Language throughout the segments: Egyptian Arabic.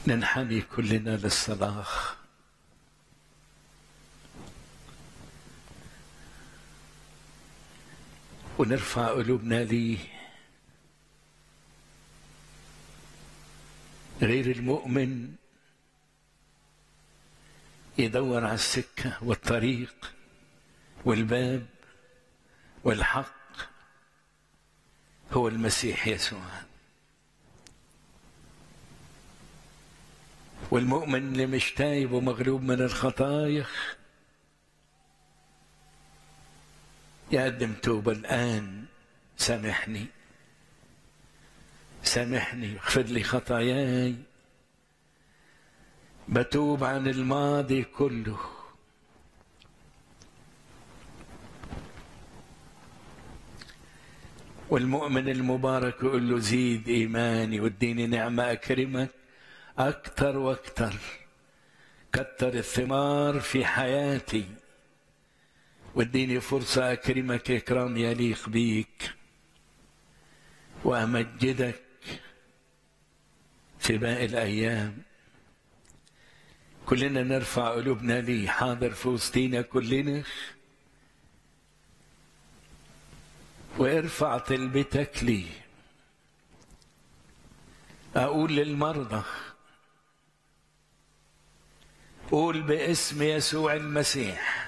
ننحني كلنا للصلاة ونرفع قلوبنا ليه غير المؤمن يدور على السكة والطريق والباب والحق هو المسيح يسوع والمؤمن اللي مش تايب ومغلوب من الخطايا يقدم توبة الآن سامحني سامحني اغفر لي خطاياي بتوب عن الماضي كله والمؤمن المبارك يقول له زيد ايماني واديني نعمه اكرمك اكثر واكثر كتر الثمار في حياتي واديني فرصه اكرمك اكرام يليق بيك وامجدك في باقي الايام كلنا نرفع قلوبنا ليه حاضر في وسطينا كلنا وارفع طلبتك لي اقول للمرضى قول باسم يسوع المسيح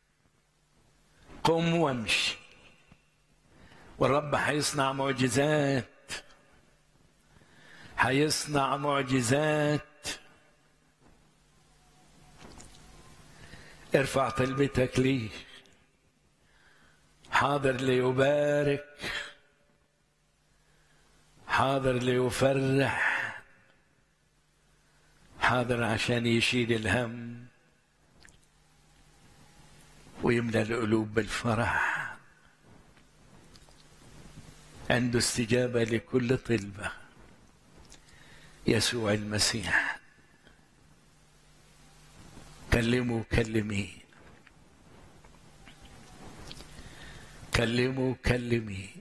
قم وامشي والرب هيصنع معجزات هيصنع معجزات ارفع طلبتك ليه حاضر ليبارك حاضر ليفرح حاضر عشان يشيل الهم ويملى القلوب بالفرح عنده استجابة لكل طلبة يسوع المسيح كلموا كلميه كلموا كلمي